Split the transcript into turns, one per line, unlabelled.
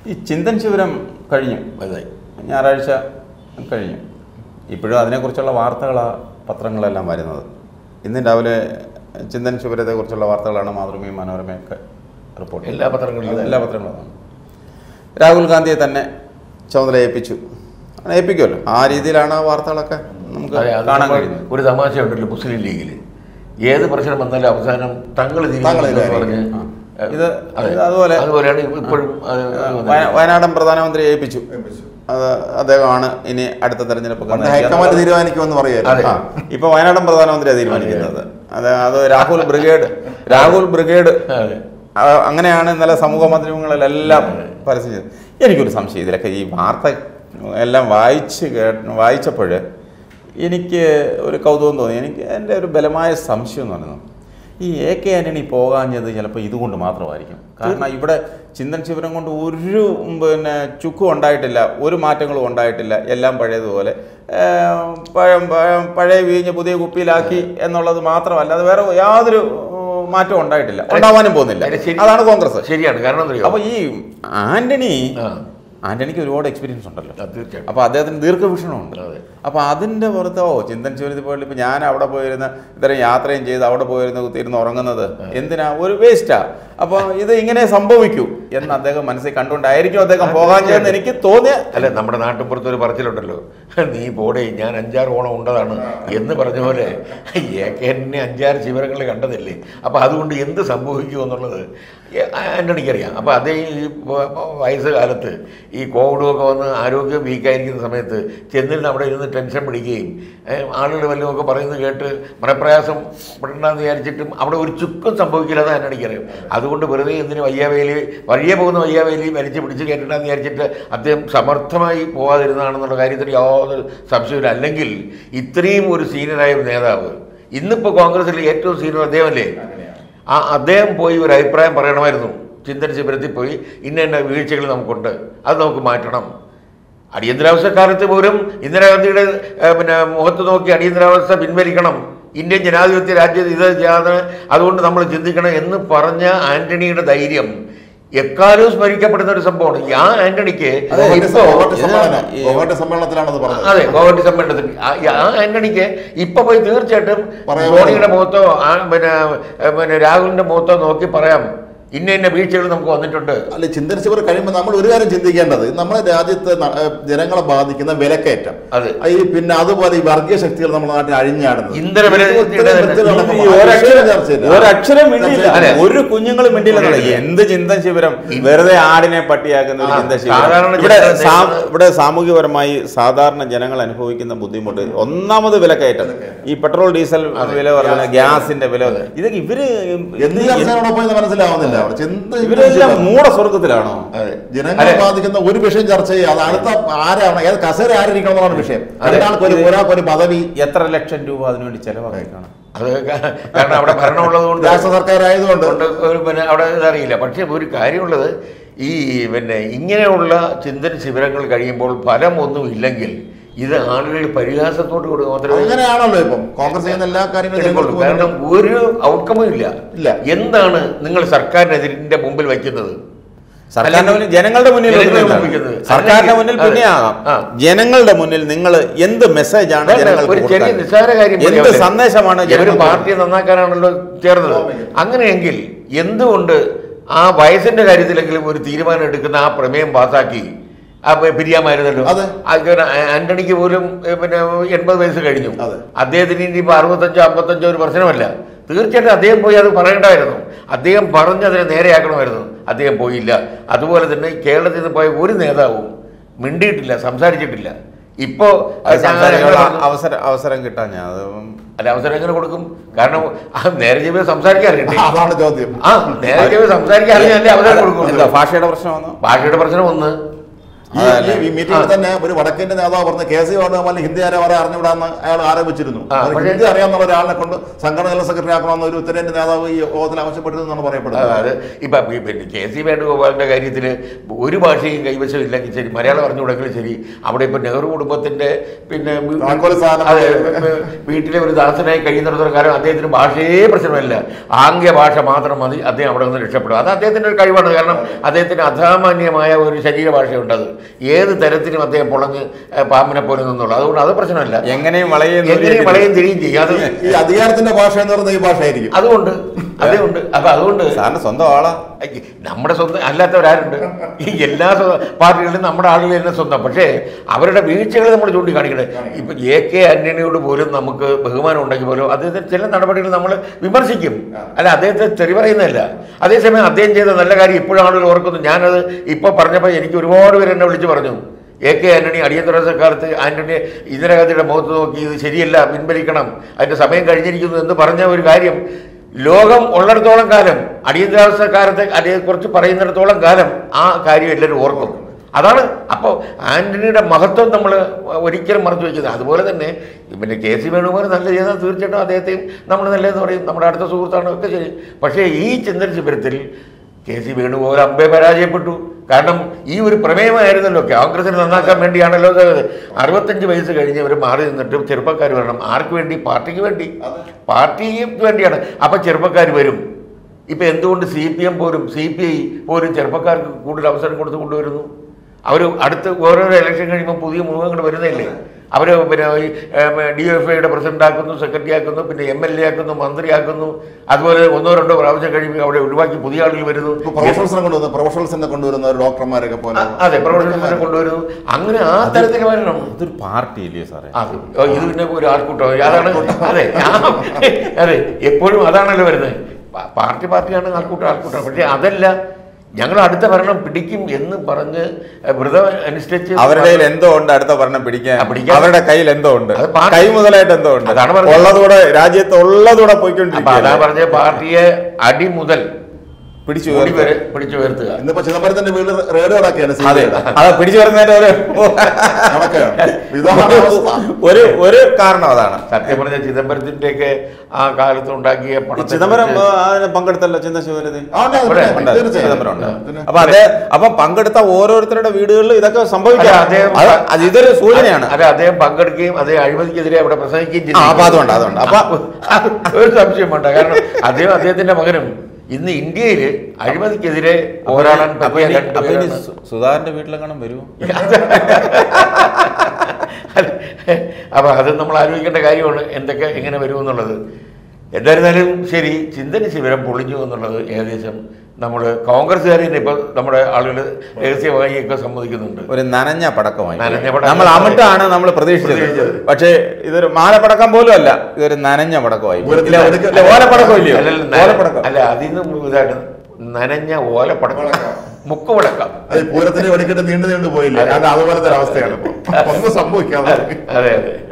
ഈ ചിന്തൻ ശിബിരം കഴിഞ്ഞു
വലുതായി
ഞായറാഴ്ച കഴിഞ്ഞു ഇപ്പോഴും അതിനെക്കുറിച്ചുള്ള വാർത്തകളാണ് പത്രങ്ങളെല്ലാം വരുന്നത് ഇന്ന് രാവിലെ ചിന്തൻ ശിബിരത്തെക്കുറിച്ചുള്ള വാർത്തകളാണ് മാതൃഭൂമി മനോരമയൊക്കെ റിപ്പോർട്ട്
എല്ലാ പത്രങ്ങളിലും
എല്ലാ പത്രങ്ങളും അതാണ്. രാഹുൽ ഗാന്ധിയെ തന്നെ ചുമതല ഏൽപ്പിച്ചു അങ്ങനെ ഏൽപ്പിക്കുമല്ലോ ആ രീതിയിലാണ് ആ വാർത്തകളൊക്കെ നമുക്ക്
അതെ, അത്
കാണാൻ
നമ്മൾ
കഴിയുന്നത്
ഒരു തമാശ ഉണ്ടല്ലോ മുസ്ലിം ലീഗിൽ ഏത് പ്രശ്നം വന്നാലും അവസാനം തങ്ങൾ
തങ്ങൾ
തീരുമാനിക്കുന്നു പറഞ്ഞ്
ആ. ഇത്
അതെ.
ഇത് അതുപോലെ
അതുപോലെയാണ് ഇപ്പോഴും അത്
വയ- വയനാടൻ പ്രധാനമന്ത്രി ഏൽപ്പിച്ചു അത് അദ്ദേഹമാണ് ഇനി അടുത്ത തെരഞ്ഞെടുപ്പ്
പണ്ട് ഹൈക്കമാൻഡ് തീരുമാനിക്കുമെന്ന്
അതെ.
പറയായിരുന്നു
ആ, ഇപ്പൊ വയനാടൻ പ്രധാനമന്ത്രിയാണ് തീരുമാനിക്കുന്നത് അത് അത് രാഹുൽ ബ്രിഗേഡ് രാഹുൽ ബ്രിഗേഡ്
അതെ.
ആ, അങ്ങനെയാണ് ഇന്നലെ സമൂഹ മാധ്യമങ്ങളിലെല്ലാം പരസ്യം ചെയ്തത് എനിക്കൊരു സംശയം ഇതിലൊക്കെ ഈ വാർത്ത എല്ലാം വായിച്ച് കേ വായിച്ചപ്പോൾ എനിക്ക് ഒരു കൗതുകം തോന്നി എനിക്ക് എൻ്റെ ഒരു ബലമായ സംശയം എന്ന് പറയുന്നത് ഈ എ കെ ആൻ്റണി പോകാഞ്ഞത് ചിലപ്പോൾ ഇതുകൊണ്ട് മാത്രമായിരിക്കും കാരണം ഇവിടെ ചിന്തൻ ശിബിരം കൊണ്ട് ഒരു ഉം, പിന്നെ ചുക്കും ഉണ്ടായിട്ടില്ല ഒരു മാറ്റങ്ങളും ഉണ്ടായിട്ടില്ല എല്ലാം പഴയതുപോലെ ഏ, പഴം പഴം പഴയ വീഞ്ഞ് പുതിയ കുപ്പിയിലാക്കി എന്നുള്ളത് മാത്രമല്ല അത് വേറെ യാതൊരു ഉം, മാറ്റവും ഉണ്ടായിട്ടില്ല ഉണ്ടാവാനും പോകുന്നില്ല
അതെ, ശരി.
അതാണ് കോൺഗ്രസ്
ശരിയാണ് കാരണം എന്തറിയോ
അപ്പൊ ഈ ആന്റണി
ആ.
ആന്റണിക്ക് ഒരുപാട് എക്സ്പീരിയൻസ് ഉണ്ടല്ലോ
ആ, തീർച്ചയായിട്ടും
അപ്പൊ അദ്ദേഹത്തിന് ദീർഘവീക്ഷണമുണ്ട്
അതെ.
അപ്പൊ അതിന്റെ പുറത്ത് ഓ ചിന്തൻ ശിവരത്തിൽ പോയിട്ട് ഇപ്പൊ ഞാൻ അവിടെ പോയിരുന്ന ഇത്രയും യാത്രയും ചെയ്ത് അവിടെ പോയിരുന്ന കുത്തിയിരുന്ന് ഉറങ്ങുന്നത് എന്തിനാ ഒരു വേസ്റ്റാ അപ്പൊ ഇത് ഇങ്ങനെ സംഭവിക്കൂ എന്ന് അദ്ദേഹം മനസ്സിൽ കണ്ടുകൊണ്ടായിരിക്കും അദ്ദേഹം പോകാൻ ചെയ്യുന്ന എനിക്ക് തോന്നിയ
അല്ല നമ്മുടെ നാട്ടിൻപുറത്ത് ഒരു പറച്ചിലുണ്ടല്ലോ നീ പോടെ ഞാൻ അഞ്ചാറ് ഓണം ഉണ്ടതാണ് എന്ന് പറഞ്ഞ പോലെ എന്നെ അഞ്ചാറ് ശിവരങ്ങളിൽ കണ്ടതില്ലേ അപ്പോൾ അതുകൊണ്ട് എന്ത് സംഭവിക്കും എന്നുള്ളത് ആൻ്റണിക്കറിയാം അപ്പോൾ അതേ ഈ വ- വയസ്സ് കാലത്ത് ഈ കോവിഡും ഒക്കെ വന്ന് ആരോഗ്യം വീക്കായിരിക്കുന്ന സമയത്ത് ചെന്നിരുന്ന് അവിടെ ഇരുന്ന് ടെൻഷൻ പിടിക്കുകയും ഏഹ്, ആളുകൾ വല്ലതുമൊക്കെ പറയുന്നത് കേട്ട് മനപ്രയാസം പെടണ്ടെന്ന് വിചാരിച്ചിട്ടും അവിടെ ഒരു ചുക്കും സംഭവിക്കില്ലെന്ന് ആൻ്റണിക്കറിയാം അതുകൊണ്ട് വെറുതെ എന്തിന് വയ്യാവേലി വഴിയെ പോകുന്ന വയ്യാവേലി വലിച്ചു പിടിച്ച് കയറ്റണ്ടെന്ന് വിചാരിച്ചിട്ട് അദ്ദേഹം സമർത്ഥമായി പോകാതിരുന്നതാണെന്നുള്ള കാര്യത്തിൽ യാതൊരു സംശയമില്ല അല്ലെങ്കിൽ ഇത്രയും ഒരു സീനിയറായ ഒരു നേതാവ് ഇന്നിപ്പോൾ കോൺഗ്രസിൽ ഏറ്റവും സീനിയർ അദ്ദേഹമല്ലേ ആ അദ്ദേഹം പോയി ഒരു അഭിപ്രായം പറയണമായിരുന്നു ചിന്തന ശിബിരത്തിൽ പോയി ഇന്ന ഇന്ന വീഴ്ചകൾ നമുക്കുണ്ട് അത് നമുക്ക് മാറ്റണം അടിയന്തരാവസ്ഥക്കാലത്ത് പോലും ഇന്ദിരാഗാന്ധിയുടെ ഏഹ്, പിന്നെ മുഖത്ത് നോക്കി അടിയന്തരാവസ്ഥ പിൻവലിക്കണം ഇന്ത്യൻ ജനാധിപത്യ രാജ്യത്ത് ഇത് ചെയ്യാതെ അതുകൊണ്ട് നമ്മൾ ചിന്തിക്കണം എന്ന് പറഞ്ഞ ആന്റണിയുടെ ധൈര്യം എക്കാലവും സ്മരിക്കപ്പെടുന്ന ഒരു സംഭവമാണ് ഈ ആ ആന്റണിക്ക്
ഗോവട്ടി
ഇപ്പോ
ഗോവട്ടി
ഇത്
സമ്മേളനം
ഈ-
ഗോവട്ടി സമ്മേളനത്തിലാണത് പറഞ്ഞത്
അതെ ഗോവട്ടി സമ്മേളനത്തിൽ ആ- ആ ആന്റണിക്ക് ഇപ്പൊ പോയി തീർച്ചയായിട്ടും
പറയാൻ
ധോണിയുടെ മുഖത്തോ ആ പിന്നെ ഏ, പിന്നെ രാഹുലിന്റെ മുഖത്തോ നോക്കി പറയാം ഇന്ന ഇന്ന വീഴ്ചകൾ നമുക്ക് വന്നിട്ടുണ്ട്
അല്ലെ ചിന്തനശിവർ കഴിയുമ്പോൾ നമ്മൾ ഒരു കാര്യം ചിന്തിക്കേണ്ടത് നമ്മുടെ രാജ്യത്ത് ന- ഏഹ് ജനങ്ങളെ ബാധിക്കുന്ന വിലക്കയറ്റം
അതെ.
ഈ പിന്നെ അതുപോലെ ഈ വർഗീയ ശക്തികൾ നമ്മുടെ നാട്ടിൽ അഴിഞ്ഞാടുന്നത്
ഇന്ധന വില
ഇത് ഇത്രയും വൃത്തിയിൽ
ഈ
നടക്കുമ്പോൾ ആ
ഒരക്ഷരം
വിഷയം ചർച്ചയില്ല.
ഒരക്ഷരം മിണ്ടിയില്ല
അതെ.
ഒരു കുഞ്ഞുങ്ങളും മിണ്ടിയില്ല എന്ത് ചിന്തൻ ശിബിരം വെറുതെ ആടിനെ പട്ടിയാക്കുന്ന ഒരു
ആ,
ചിന്ത
സാധാരണ
ശിബിരം ഇവിടെ
ജനങ്ങൾ
സാ-
നേരിടുന്ന-
ഇവിടെ സാമൂഹികപരമായി സാധാരണ ജനങ്ങൾ അനുഭവിക്കുന്ന ബുദ്ധിമുട്ട് ഒന്നാമത് വിലക്കയറ്റം ഈ പെട്രോൾ ഡീസൽ വില വർധന ഗ്യാസിന്റെ വില ഇതൊക്കെ ഇവര്
എന്ത് ചർച്ചയാണോ പോയെന്ന് മനസ്സിലാവുന്നില്ല അവിടെ ചിന്ത
ഇവരെല്ലാം മൂട സ്വർഗത്തിലാണോ
അതെ
ജനങ്ങളെ
അതെ.
ബാധിക്കുന്ന ഒരു വിഷയം ചർച്ച ചെയ്യുക അത് അടുത്ത ആരാണ് ഏത് കസേര ആരിരിക്കണം എന്നുള്ളതാണ് വിഷയം
അതെ.
രണ്ടാൾക്ക് ഒരു ഒരാൾക്ക് ഒരു പദവി
എത്ര ലക്ഷം രൂപ അതിനുവേണ്ടി ചെലവാക്കി കാണാം
അത് ക- കാരണം അവിടെ ഭരണമുള്ളത് കൊണ്ട്
രാഷ്ട്ര സർക്കാർ ആയതുകൊണ്ട്
കൊണ്ട് ഒരു പിന്നെ അവിടെ ഇതറിയില്ല പക്ഷേ ഒരു കാര്യമുള്ളത് ഈ പിന്നെ ഇങ്ങനെയുള്ള ചിന്തന ശിബിരങ്ങൾ കഴിയുമ്പോൾ ഫലമൊന്നും ഇല്ലെങ്കിൽ ഇത് ആളുകൾ പരിഹാസത്തോട് കൂടി മാത്രമേ
അങ്ങനെയാണല്ലോ ഇപ്പം കോൺഗ്രസ് ചെയ്യുന്ന എല്ലാ കാര്യങ്ങളും
എടുക്കുള്ളൂ
ജനങ്ങൾക്ക്
കാരണം ഒരു ഔട്ട്കമും ഇല്ല
ഇല്ല.
എന്താണ് നിങ്ങൾ സർക്കാരിനെതിരിന്റെ മുമ്പിൽ വയ്ക്കുന്നത്
സർക്കാരിന്റെ മുന്നിൽ ജനങ്ങളുടെ മുന്നിൽ
ജനങ്ങളെ
ഒതുങ്ങുന്നത്.
ഒതുക്കുന്നത്.
സർക്കാരിന്റെ മുന്നിൽ
അതെ.
പിന്നെ ആകാം
ആ.
ജനങ്ങളുടെ മുന്നിൽ നിങ്ങൾ എന്ത് മെസ്സേജ് ആണ്
വേണ്ട,
ജനങ്ങൾക്ക്
ഒരു ചെറിയ
കൊടുക്കാൻ?
നിസ്സാര കാര്യം മതി
എന്ത്
അവര്.
സന്ദേശമാണ്
ഇവര്
ജനങ്ങൾക്ക്
പാർട്ടിയെ നന്നാക്കാനാണല്ലോ ചേർന്നത് അങ്ങനെയെങ്കിൽ എന്തുകൊണ്ട് ആ വയസ്സിന്റെ കാര്യത്തിലെങ്കിലും ഒരു തീരുമാനം എടുക്കുന്ന ആ പ്രമേയം പാസാക്കി ആ പി- പിരിയാമായിരുന്നല്ലോ
അതെ.
ആ കാരണം ആ- ആന്റണിക്ക് പോലും ഏ, പിന്നെ എൺപത് വയസ്സ് കഴിഞ്ഞു
അതെ.
അദ്ദേഹത്തിന് ഇനിയിപ്പോൾ അറുപത്തഞ്ചോ അമ്പത്തഞ്ചോ ഒരു പ്രശ്നമല്ല തീർച്ചയായിട്ടും അദ്ദേഹം പോയി അത് പറയേണ്ടായിരുന്നു അദ്ദേഹം പറഞ്ഞ് അതിനെ നേരെയാക്കണമായിരുന്നു അദ്ദേഹം പോയില്ല അതുപോലെ തന്നെ കേരളത്തിൽ നിന്ന് പോയ ഒരു നേതാവും മിണ്ടിയിട്ടില്ല സംസാരിച്ചിട്ടില്ല ഇപ്പോ
അത് സംസാരിക്കാനുള്ള അവസരം അവസരം കിട്ടാൻ ഞാൻ അത്
അല്ല അവസരം എങ്ങനെ കൊടുക്കും കാരണം ആ നേരെ ജീവിതം സംസാരിക്കാറില്ലേ
അതാണ് ചോദ്യം
ആ നേരെ ജീവിതം സംസാരിക്കാറില്ലേ അവസരം കൊടുക്കും
എന്താ ഭാഷയുടെ പ്രശ്നമാണോ
ഭാഷയുടെ പ്രശ്നം ഒന്ന്
ഈ-
അതല്ലേ.
ഈ മീറ്റിംഗിൽ തന്നെ ഒരു വടക്കേന്റെ നേതാവ് പറഞ്ഞ കെ സി വേണുഗോപാൽ ഹിന്ദി ആരെ വരെ അറിഞ്ഞുവിടാന്ന് അയാൾ ആരോപിച്ചിരുന്നു
ആ,
അത്
പക്ഷേ-
ഹിന്ദി അറിയാവുന്ന ഒരാളിനെ കൊണ്ട് സംഘടന ജനറൽ സെക്രട്ടറി ആക്കണമെന്ന് ഒരു ഉത്തരേന്ത്യ നേതാവ് ഈ യോഗത്തിൽ ആവശ്യപ്പെട്ടിരുന്നാണ് പറയപ്പെടുന്നത്
അത് ഇപ്പം ഈ പിന്നെ കെ സി വേണുഗോപാലിൻ്റെ കാര്യത്തിൽ ഒരു ഭാഷയും കൈവശം ഇല്ലെങ്കിൽ ശരി മലയാളം അറിഞ്ഞുകൂടെങ്കിലും ശരി അവിടെ ഇപ്പം നെഹ്റു കുടുംബത്തിൻ്റെ പിന്നെ വീ-
താക്കോൽ സ്ഥാനം.
അതെ വീട്ടിലെ ഒരു ദാസനായി കഴിയുന്നിടത്തോളം കാലം അദ്ദേഹത്തിന് ഭാഷയെ പ്രശ്നമല്ല ആംഗ്യ ഭാഷ മാത്രം മതി അദ്ദേഹം അവിടെ നിന്ന് രക്ഷപ്പെടും അത് അദ്ദേഹത്തിൻ്റെ ഒരു കഴിവാണ് കാരണം അദ്ദേഹത്തിന് അസാമാന്യമായ ഒരു ശരീരഭാഷയുണ്ട് അത് ഏത് തരത്തിലും അദ്ദേഹം പൊളഞ്ഞ് ഏഹ്, പാമ്പിനെ പോലെ നിന്നുള്ളൂ അതുകൊണ്ട് അത് പ്രശ്നമല്ല
എങ്ങനെയും വളയും
എങ്ങനെയും വളയും തിരിയും ചെയ്യും അത്
ഈ അധികാരത്തിന്റെ ഭാഷ എന്ന് പറയുന്നത് ഈ ഭാഷയായിരിക്കും
അതുകൊണ്ട് അതുകൊണ്ട് അപ്പൊ അതുകൊണ്ട്
സാറിന്റെ സ്വന്തം ആളാ
അയ്യ, നമ്മുടെ സ്വന്തം അല്ലാത്തവരാരുണ്ട് ഈ എല്ലാ സ്വ- പാർട്ടികളിലും നമ്മുടെ ആളുകൾ തന്നെ സ്വന്തം പക്ഷേ അവരുടെ വീഴ്ചകൾ നമ്മൾ ചൂണ്ടിക്കാണിക്കണേ ഇപ്പൊ എ കെ ആന്റണിയോട് പോലും നമുക്ക് ബഹുമാനം ഉണ്ടെങ്കിൽ പോലും അദ്ദേഹത്തെ ചില നടപടികൾ നമ്മൾ വിമർശിക്കും അല്ല അദ്ദേഹത്തെ തെറി പറയുന്നതല്ല അതേസമയം അദ്ദേഹം ചെയ്ത നല്ല കാര്യം ഇപ്പോഴും ആളുകൾ ഓർക്കുന്നു ഞാനത് ഇപ്പൊ പറഞ്ഞപ്പോൾ എനിക്ക് ഒരുപാട് പേര് എന്നെ വിളിച്ചു പറഞ്ഞു എ കെ ആന്റണി അടിയന്തര സർക്കാരത്ത് ആന്റണി ഇന്ദിരാഗാന്ധിയുടെ മുഖത്ത് നോക്കി ഇത് ശരിയല്ല പിൻവലിക്കണം അതിന്റെ സമയം കഴിഞ്ഞിരിക്കുന്നു എന്ന് പറഞ്ഞ ഒരു കാര്യം ലോകം ഉള്ളിടത്തോളം കാലം അടിയന്തരാവസ്ഥ കാലത്തെ അതേക്കുറിച്ച് പറയുന്നിടത്തോളം കാലം ആ കാര്യം എല്ലാവരും ഓർക്കും അതാണ് അപ്പോൾ ആന്റണിയുടെ മഹത്വം നമ്മൾ ഒരിക്കലും മറച്ചു വയ്ക്കുന്നത് അതുപോലെ തന്നെ പിന്നെ കെ സി വേണുഗോപാൽ നല്ല ചെയ്താൽ തീർച്ചയായിട്ടും അദ്ദേഹത്തെയും നമ്മൾ നല്ലതെന്ന് പറയും നമ്മുടെ അടുത്ത സുഹൃത്താണ് ഒക്കെ ശരി പക്ഷേ ഈ ചിന്തന ശിബിരത്തിൽ കെ സി വേണുഗോപാൽ അമ്പെ പരാജയപ്പെട്ടു കാരണം ഈ ഒരു പ്രമേയമായിരുന്നല്ലോ കോൺഗ്രസിനെ നന്നാക്കാൻ വേണ്ടിയാണല്ലോ ഇത് അറുപത്തഞ്ച് വയസ്സ് കഴിഞ്ഞവർ മാറി നിന്നിട്ട് ചെറുപ്പക്കാർ വരണം ആർക്ക് വേണ്ടി പാർട്ടിക്ക് വേണ്ടി പാർട്ടിക്ക് വേണ്ടിയാണ് അപ്പം ചെറുപ്പക്കാർ വരും ഇപ്പം എന്തുകൊണ്ട് സി പി എം പോലും സി പി ഐ പോലും ചെറുപ്പക്കാർക്ക് കൂടുതൽ അവസരം കൊടുത്ത് കൊണ്ടുവരുന്നു അവർ അടുത്ത് ഓരോരോ ഇലക്ഷൻ കഴിയുമ്പോൾ പുതിയ മുഖങ്ങൾ വരുന്നില്ലേ അവർ പിന്നെ ഈ ഡി എഫ് ഐയുടെ പ്രസിഡന്റ് ആക്കുന്നു സെക്രട്ടറി ആക്കുന്നു പിന്നെ എം എൽ എ ആക്കുന്നു മന്ത്രിയാക്കുന്നു അതുപോലെ ഒന്നോ രണ്ടോ പ്രാവശ്യം കഴിയുമ്പോൾ അവിടെ ഒഴിവാക്കി പുതിയ ആളുകൾ വരുന്നു
ഇപ്പൊ പ്രൊഫഷണൽസിനെ കൊണ്ടുവന്ന പ്രൊഫഷണൽസിനെ കൊണ്ടുവരുന്ന ഒരു ഡോക്ടർമാരൊക്കെ പോലെ
അ- അതെ പ്രൊഫഷണൽസിനെ കൊണ്ടുവരുന്നു അങ്ങനെ ആ തരത്തിൽ വരണം
അതൊരു പാർട്ടി ഇല്ലയോ സാറേ
അത് ഓ, ഇത് പിന്നെ ഒരു ആൾക്കൂട്ടം അതാണ് അതെ ആ, അതെ എപ്പോഴും അതാണല്ലോ വരുന്നത് പ- പാർട്ടി പാർട്ടിയാണ് ആൾക്കൂട്ടം ആൾക്കൂട്ടം പക്ഷേ അതല്ല ഞങ്ങൾ അടുത്ത ഭരണം പിടിക്കും എന്ന് പറഞ്ഞ് വ്രതം അനുഷ്ഠിച്ച്
അവരുടെ കയ്യിൽ എന്തോ ഉണ്ട് അടുത്ത ഭരണം പിടിക്കാൻ
ആ, പിടിക്കാൻ.
അവരുടെ കയ്യിൽ എന്തോ ഉണ്ട്
അത് പാർട്ടി-
കൈ മുതലായിട്ട് എന്തോ ഉണ്ട്
അതാണ് പറഞ്ഞത്.
ഉള്ളതൂടെ രാജ്യത്ത് ഉള്ളതൂടെ
അപ്പൊ അതാ
പോയിക്കൊണ്ടിരിക്കും
പറഞ്ഞ പാർട്ടിയെ അടി മുതൽ
പിടിച്ചു
മുടി
ഉയർത്തുക.
വരെ പിടിച്ചു ഉയർത്തുക
ഇന്നിപ്പോ ചിദംബരത്തിന്റെ വീട് റേഡിയോ അടക്കുകയാണ്
അതെ അത് പിടിച്ചു വരുന്നതിന്റെ ഒരു
ഇതാണ് അവസ്ഥ
ഒരു ഒരു കാരണം അതാണ്
സത്യം പറഞ്ഞ ചിദംബരത്തിന്റെയൊക്കെ ആ കാലത്ത് ഉണ്ടാക്കിയ
ഈ
പണത്തെ
ചിദംബരം
കുറിച്ച്
ആ, അതിന് പങ്കെടുത്തല്ലോ ചിന്ത ശിവരതി
ആ, ഉണ്ട്,
ഇവിടെ
ഉണ്ട്,
ഉണ്ട്.
തീർച്ചയായും.
ചിദംബരം ഉണ്ട്
പിന്നെ
അപ്പൊ അതേ അപ്പൊ പങ്കെടുത്ത ഓരോരുത്തരുടെ വീടുകളിൽ ഇതൊക്കെ സംഭവിക്കാം
അല്ല, അദ്ദേഹം-
അത് അത് ഇതൊരു സൂചനയാണ്
അതെ അദ്ദേഹം പങ്കെടുക്കുകയും അതേ അഴിമതിക്കെതിരെ അവിടെ പ്രസംഗിക്കുകയും
ആ, അപ്പൊ അതുകൊണ്ട്, അതുകൊണ്ട്. അപ്പൊ-
ഒരു സംശയം വേണ്ട കാരണം അദ്ദേഹം അദ്ദേഹത്തിന്റെ മകനും ഇന്ന് ഇന്ത്യയിൽ അഴിമതിക്കെതിരെ പോരാടാൻ
അപ്പൊ
പറ്റിയ
ഇനി-
രണ്ട്
അപ്പൊ ഇനി
പേരാണ്.
സു- സുധാകരന്റെ വീട്ടിലെങ്ങാനും വരുമോ
അപ്പൊ അത് നമ്മൾ ആലോചിക്കേണ്ട കാര്യമാണ് എന്തൊക്കെ എങ്ങനെ വരുമെന്നുള്ളത് എന്തായിരുന്നാലും ശരി ചിന്തന ശിബിരം പൊളിഞ്ഞു എന്നുള്ളത് ഏകദേശം നമ്മൾ കോൺഗ്രസ്സുകാർ തന്നെ ഇപ്പൊ നമ്മുടെ ആളുകൾ രഹസ്യമായി ഒക്കെ സമ്മതിക്കുന്നുണ്ട്
ഒരു നനഞ്ഞ പടക്കമായി
നനഞ്ഞ പടക്കം.
നമ്മൾ അമിട്ടാണ് നമ്മൾ പ്രതീക്ഷിച്ചത്
പ്രതീക്ഷിച്ചത്.
പക്ഷേ ഇതൊരു മാലപ്പടക്കം പോലും അല്ല ഇതൊരു നനഞ്ഞ പടക്കമായി
ഒരു
ഇല്ല,
എടുക്ക-
ഇല്ല, ഓലപ്പടക്കം ഇല്ലയോ
അല്ലല്ല, നന-
ഓലപ്പടക്കം
അല്ല അതിന്നും ഇതായിട്ട് നനഞ്ഞ ഓലപ്പടക്കം മുക്കുപടക്കം
അത് പൂരത്തിന് വെടിക്കെട്ട് നീണ്ടു നീണ്ടു പോയില്ലേ അത് അതുപോലത്തെ ഒരു അവസ്ഥയാണ് ഇപ്പൊ ഒന്നും സംഭവിക്കാതെ
അതെ അതെ